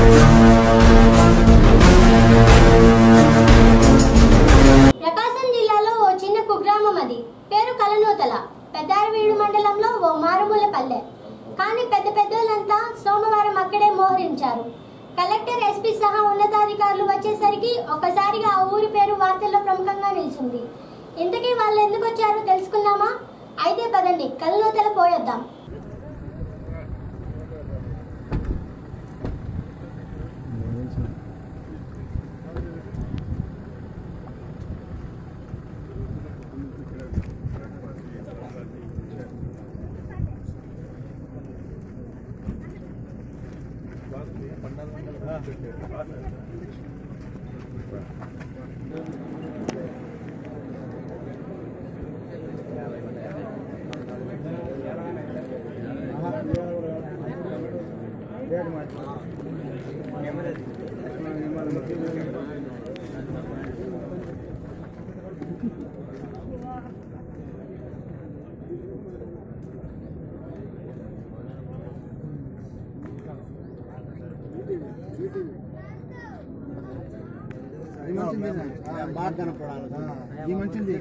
ప్రకాశం జిల్లాలో ఓ చిన్న కుగ్రామం అది పేరు కలనూతల పెద్దారవీడు మండలంలో ఓ మారుమూల పల్లె కానీ పెద్ద పెద్దోళ్ళంతా సోమవారం అక్కడే మోహరించారు కలెక్టర్ ఎస్పీ సహా ఉన్నతాధికారులు వచ్చేసరికి ఒక్కసారిగా ఆ ఊరి పేరు వార్తల్లో ప్రముఖంగా నిలిచింది ఇంతకీ వాళ్ళు ఎందుకు వచ్చారో తెలుసుకుందామా అయితే పదండి కలనూతల పోయొద్దాం బాగా కనపడాలి ఈ మంచిది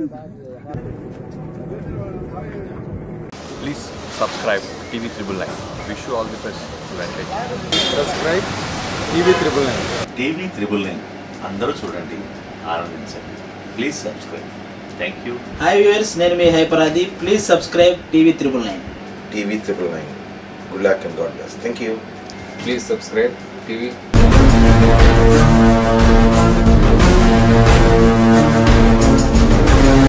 Please subscribe TV Triple Nine. Wish you all the best. Advantage. Subscribe TV triple nine TV triple nine అందరూ చూడండి ఆనందించండి please subscribe thank you hi viewers నేను మీ హైపరాది please subscribe TV triple nine TV triple nine. Good luck and God bless. Thank you. Please subscribe TV